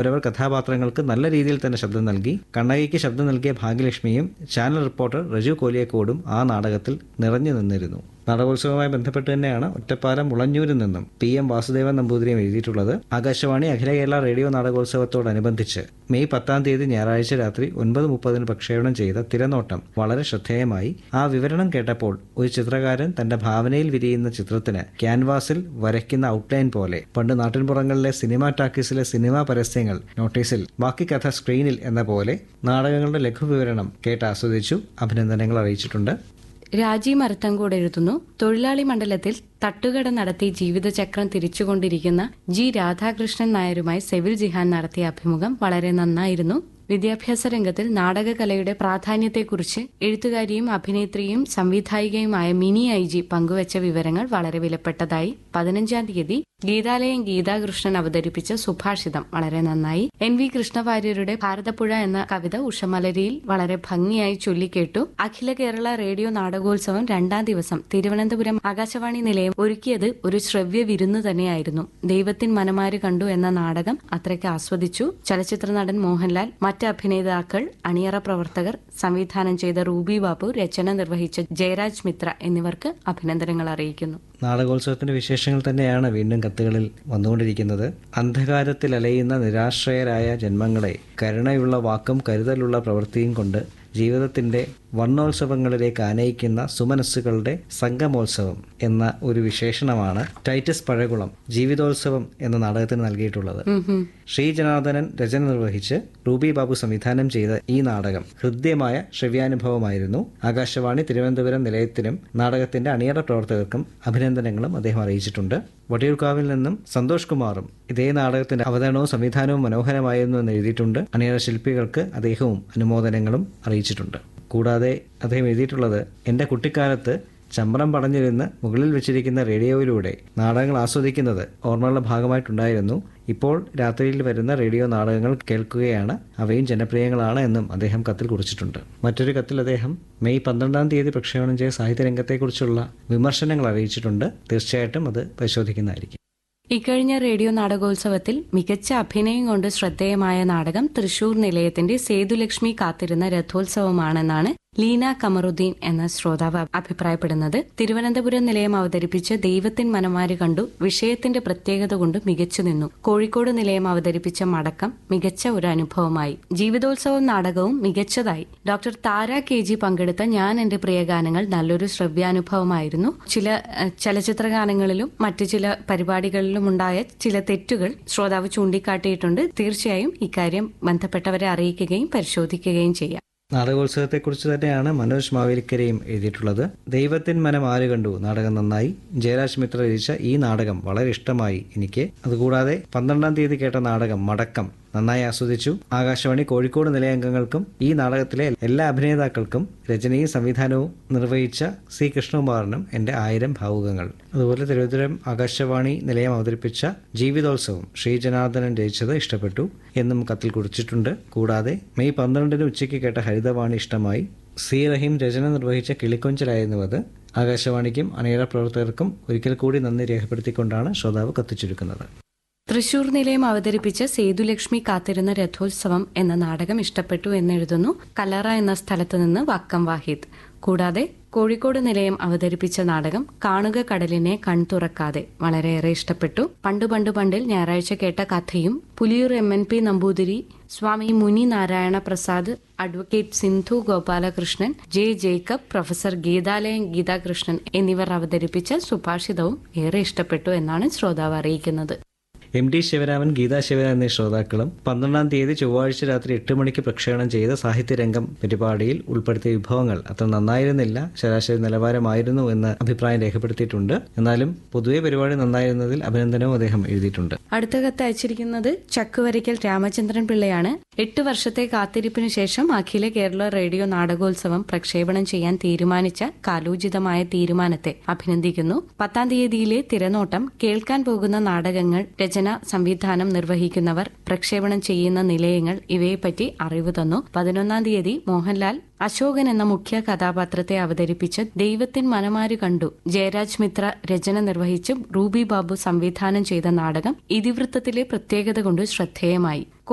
അവരവർ കഥാപാത്രങ്ങൾക്ക് നല്ല രീതിയിൽ തന്നെ ശബ്ദം നൽകി കണ്ണകിക്ക് ശബ്ദം നൽകിയ ഭാഗ്യലക്ഷ്മിയും ചാനൽ റിപ്പോർട്ടർ രജു കോലിയക്കോടും ആ നാടകത്തിൽ നിറഞ്ഞു നിന്നിരുന്നു നാടകോത്സവവുമായി ബന്ധപ്പെട്ട് തന്നെയാണ് ഒറ്റപ്പാലം മുളഞ്ഞൂരിൽ നിന്നും പി എം വാസുദേവൻ നമ്പൂതിരിയും എഴുതിയിട്ടുള്ളത് ആകാശവാണി അഖില കേരള റേഡിയോ നാടകോത്സവത്തോടനുബന്ധിച്ച് മെയ് പത്താം തീയതി ഞായറാഴ്ച രാത്രി ഒൻപത് മുപ്പതിന് പ്രക്ഷേപണം ചെയ്ത തിരനോട്ടം വളരെ ശ്രദ്ധേയമായി ആ വിവരണം കേട്ടപ്പോൾ ഒരു ചിത്രകാരൻ തന്റെ ഭാവനയിൽ വിരിയുന്ന ചിത്രത്തിന് ക്യാൻവാസിൽ വരയ്ക്കുന്ന ഔട്ട്ലൈൻ പോലെ പണ്ട് നാട്ടിൻപുറങ്ങളിലെ സിനിമാ ടാക്കീസിലെ സിനിമാ പരസ്യങ്ങൾ നോട്ടീസിൽ ബാക്കി കഥ സ്ക്രീനിൽ എന്ന പോലെ നാടകങ്ങളുടെ ലഘുവിവരണം കേട്ട് ആസ്വദിച്ചു അഭിനന്ദനങ്ങൾ അറിയിച്ചിട്ടുണ്ട് രാജി മരത്തങ്കോട് എഴുതുന്നു തൊഴിലാളി മണ്ഡലത്തിൽ തട്ടുകട നടത്തി ജീവിതചക്രം തിരിച്ചുകൊണ്ടിരിക്കുന്ന ജി രാധാകൃഷ്ണൻ നായരുമായി സെവിൽ ജിഹാൻ നടത്തിയ അഭിമുഖം വളരെ നന്നായിരുന്നു വിദ്യാഭ്യാസ രംഗത്തിൽ നാടകകലയുടെ പ്രാധാന്യത്തെക്കുറിച്ച് എഴുത്തുകാരിയും അഭിനേത്രിയും സംവിധായികയുമായ മിനി ഐ ജി പങ്കുവച്ച വിവരങ്ങൾ വളരെ വിലപ്പെട്ടതായി പതിനഞ്ചാം തീയതി ഗീതാലയം ഗീതാകൃഷ്ണൻ അവതരിപ്പിച്ച സുഭാഷിതം വളരെ നന്നായി എൻ വി കൃഷ്ണവാര്യരുടെ ഭാരതപ്പുഴ എന്ന കവിത ഉഷമലരിയിൽ വളരെ ഭംഗിയായി ചൊല്ലിക്കേട്ടു അഖില കേരള റേഡിയോ നാടകോത്സവം രണ്ടാം ദിവസം തിരുവനന്തപുരം ആകാശവാണി നിലയം ഒരുക്കിയത് ഒരു ശ്രവ്യ വിരുന്ന് തന്നെയായിരുന്നു ദൈവത്തിൻ മനമാര് കണ്ടു എന്ന നാടകം അത്രയ്ക്ക് ആസ്വദിച്ചു ചലച്ചിത്ര നടൻ മോഹൻലാൽ മറ്റ് അഭിനേതാക്കൾ അണിയറ പ്രവർത്തകർ സംവിധാനം ചെയ്ത റൂബി ബാബു രചന നിർവഹിച്ച ജയരാജ് മിത്ര എന്നിവർക്ക് അഭിനന്ദനങ്ങൾ അറിയിക്കുന്നു നാടകോത്സവത്തിന്റെ വിശേഷങ്ങൾ തന്നെയാണ് വീണ്ടും കത്തുകളിൽ വന്നുകൊണ്ടിരിക്കുന്നത് അന്ധകാരത്തിൽ അലയുന്ന നിരാശ്രയരായ ജന്മങ്ങളെ കരുണയുള്ള വാക്കും കരുതലുള്ള പ്രവൃത്തിയും കൊണ്ട് ജീവിതത്തിന്റെ വർണ്ണോത്സവങ്ങളിലേക്ക് ആനയിക്കുന്ന സുമനസ്സുകളുടെ സംഗമോത്സവം എന്ന ഒരു വിശേഷണമാണ് ടൈറ്റസ് പഴകുളം ജീവിതോത്സവം എന്ന നാടകത്തിന് നൽകിയിട്ടുള്ളത് ശ്രീ ജനാർദ്ദനൻ രചന നിർവഹിച്ച് റൂബി ബാബു സംവിധാനം ചെയ്ത ഈ നാടകം ഹൃദ്യമായ ശ്രവ്യാനുഭവമായിരുന്നു ആകാശവാണി തിരുവനന്തപുരം നിലയത്തിനും നാടകത്തിന്റെ അണിയറ പ്രവർത്തകർക്കും അഭിനന്ദനങ്ങളും അദ്ദേഹം അറിയിച്ചിട്ടുണ്ട് വട്ടിയൂർക്കാവിൽ നിന്നും സന്തോഷ് കുമാറും ഇതേ നാടകത്തിന്റെ അവതരണവും സംവിധാനവും മനോഹരമായിരുന്നു എന്ന് എഴുതിയിട്ടുണ്ട് അണിയറ ശില്പികൾക്ക് അദ്ദേഹവും അനുമോദനങ്ങളും അറിയിച്ചിട്ടുണ്ട് കൂടാതെ അദ്ദേഹം എഴുതിയിട്ടുള്ളത് എൻ്റെ കുട്ടിക്കാലത്ത് ചമ്രം പടഞ്ഞിരുന്ന് മുകളിൽ വെച്ചിരിക്കുന്ന റേഡിയോയിലൂടെ നാടകങ്ങൾ ആസ്വദിക്കുന്നത് ഓർമ്മകളുടെ ഭാഗമായിട്ടുണ്ടായിരുന്നു ഇപ്പോൾ രാത്രിയിൽ വരുന്ന റേഡിയോ നാടകങ്ങൾ കേൾക്കുകയാണ് അവയും ജനപ്രിയങ്ങളാണ് എന്നും അദ്ദേഹം കത്തിൽ കുറിച്ചിട്ടുണ്ട് മറ്റൊരു കത്തിൽ അദ്ദേഹം മെയ് പന്ത്രണ്ടാം തീയതി പ്രക്ഷേപണം ചെയ്ത സാഹിത്യരംഗത്തെക്കുറിച്ചുള്ള വിമർശനങ്ങൾ അറിയിച്ചിട്ടുണ്ട് തീർച്ചയായിട്ടും അത് പരിശോധിക്കുന്നതായിരിക്കും ഇക്കഴിഞ്ഞ റേഡിയോ നാടകോത്സവത്തിൽ മികച്ച അഭിനയം കൊണ്ട് ശ്രദ്ധേയമായ നാടകം തൃശൂർ നിലയത്തിന്റെ സേതുലക്ഷ്മി കാത്തിരുന്ന രഥോത്സവമാണെന്നാണ് ലീന കമറുദ്ദീൻ എന്ന ശ്രോതാവ് അഭിപ്രായപ്പെടുന്നത് തിരുവനന്തപുരം നിലയം അവതരിപ്പിച്ച ദൈവത്തിൻ മനമാര് കണ്ടു വിഷയത്തിന്റെ പ്രത്യേകത കൊണ്ട് മികച്ചു നിന്നു കോഴിക്കോട് നിലയം അവതരിപ്പിച്ച മടക്കം മികച്ച ഒരു അനുഭവമായി ജീവിതോത്സവം നാടകവും മികച്ചതായി ഡോക്ടർ താര കെ ജി പങ്കെടുത്ത ഞാൻ എന്റെ പ്രിയഗാനങ്ങൾ നല്ലൊരു ശ്രവ്യാനുഭവമായിരുന്നു ചില ഏഹ്, ചലച്ചിത്ര ഗാനങ്ങളിലും മറ്റു ചില പരിപാടികളിലും ഉണ്ടായ ചില തെറ്റുകൾ ശ്രോതാവ് ചൂണ്ടിക്കാട്ടിയിട്ടുണ്ട് തീർച്ചയായും ഇക്കാര്യം ബന്ധപ്പെട്ടവരെ അറിയിക്കുകയും പരിശോധിക്കുകയും ചെയ്യാം നാടകോത്സവത്തെക്കുറിച്ച് തന്നെയാണ് മനോജ് മാവേലിക്കരയും എഴുതിയിട്ടുള്ളത് ദൈവത്തിൻ മനം ആര് കണ്ടു നാടകം നന്നായി ജയരാജ് മിത്ര രചിച്ച ഈ നാടകം വളരെ ഇഷ്ടമായി എനിക്ക് അതുകൂടാതെ പന്ത്രണ്ടാം തീയതി കേട്ട നാടകം മടക്കം നന്നായി ആസ്വദിച്ചു ആകാശവാണി കോഴിക്കോട് നിലയംഗങ്ങൾക്കും ഈ നാടകത്തിലെ എല്ലാ അഭിനേതാക്കൾക്കും രചനയും സംവിധാനവും നിർവഹിച്ച സി കൃഷ്ണകുമാറിനും എൻ്റെ ആയിരം ഭാവുകങ്ങൾ അതുപോലെ തിരുവനന്തപുരം ആകാശവാണി നിലയം അവതരിപ്പിച്ച ജീവിതോത്സവം ശ്രീ ജനാർദ്ദനൻ രചിച്ചത് ഇഷ്ടപ്പെട്ടു എന്നും കത്തിൽ കുറിച്ചിട്ടുണ്ട് കൂടാതെ മെയ് പന്ത്രണ്ടിന് ഉച്ചയ്ക്ക് കേട്ട ഹരിതവാണി ഇഷ്ടമായി സി റഹീം രചന നിർവഹിച്ച കിളിക്കൊഞ്ചലായിരുന്നു അത് ആകാശവാണിക്കും അണിയറ പ്രവർത്തകർക്കും ഒരിക്കൽ കൂടി നന്ദി രേഖപ്പെടുത്തിക്കൊണ്ടാണ് ശ്രോതാവ് കത്തിച്ചൊരുക്കുന്നത് തൃശൂർ നിലയം അവതരിപ്പിച്ച സേതുലക്ഷ്മി കാത്തിരുന്ന രഥോത്സവം എന്ന നാടകം ഇഷ്ടപ്പെട്ടു എന്നെഴുതുന്നു കല്ലറ എന്ന സ്ഥലത്ത് നിന്ന് വക്കം വാഹിദ് കൂടാതെ കോഴിക്കോട് നിലയം അവതരിപ്പിച്ച നാടകം കാണുക കടലിനെ കൺതുറക്കാതെ വളരെയേറെ ഇഷ്ടപ്പെട്ടു പണ്ട് പണ്ട് പണ്ടിൽ ഞായറാഴ്ച കേട്ട കഥയും പുലിയൂർ എം എൻ പി നമ്പൂതിരി സ്വാമി മുനി നാരായണ പ്രസാദ് അഡ്വക്കേറ്റ് സിന്ധു ഗോപാലകൃഷ്ണൻ ജെ ജേക്കബ് പ്രൊഫസർ ഗീതാലയം ഗീതാകൃഷ്ണൻ എന്നിവർ അവതരിപ്പിച്ച സുഭാഷിതവും ഏറെ ഇഷ്ടപ്പെട്ടു എന്നാണ് ശ്രോതാവ് അറിയിക്കുന്നത് എം ഡി ശിവരാമൻ ഗീതാ ശിവരാമൻ എന്നീ ശ്രോതാക്കളും പന്ത്രണ്ടാം തീയതി ചൊവ്വാഴ്ച രാത്രി എട്ട് മണിക്ക് പ്രക്ഷേപണം ചെയ്ത സാഹിത്യരംഗം പരിപാടിയിൽ ഉൾപ്പെടുത്തിയ വിഭവങ്ങൾ അത്ര നന്നായിരുന്നില്ല ശരാശരി നിലവാരമായിരുന്നു എന്ന് അഭിപ്രായം രേഖപ്പെടുത്തിയിട്ടുണ്ട് എന്നാലും പൊതുവെ പരിപാടി നന്നായിരുന്നതിൽ അഭിനന്ദനവും അദ്ദേഹം എഴുതിയിട്ടുണ്ട് അടുത്ത കത്ത് അയച്ചിരിക്കുന്നത് ചക്കുവരയ്ക്കൽ രാമചന്ദ്രൻ പിള്ളയാണ് എട്ട് വർഷത്തെ കാത്തിരിപ്പിനു ശേഷം അഖില കേരള റേഡിയോ നാടകോത്സവം പ്രക്ഷേപണം ചെയ്യാൻ തീരുമാനിച്ച കാലോചിതമായ തീരുമാനത്തെ അഭിനന്ദിക്കുന്നു പത്താം തീയതിയിലെ തിരനോട്ടം കേൾക്കാൻ പോകുന്ന നാടകങ്ങൾ രചന സംവിധാനം നിർവഹിക്കുന്നവർ പ്രക്ഷേപണം ചെയ്യുന്ന നിലയങ്ങൾ ഇവയെപ്പറ്റി അറിവ് തന്നു പതിനൊന്നാം തീയതി മോഹൻലാൽ അശോകൻ എന്ന മുഖ്യ കഥാപാത്രത്തെ അവതരിപ്പിച്ച് ദൈവത്തിൻ മനമാര് കണ്ടു ജയരാജ് മിത്ര രചന നിർവഹിച്ച് റൂബി ബാബു സംവിധാനം ചെയ്ത നാടകം ഇതിവൃത്തത്തിലെ പ്രത്യേകത കൊണ്ട് ശ്രദ്ധേയമായി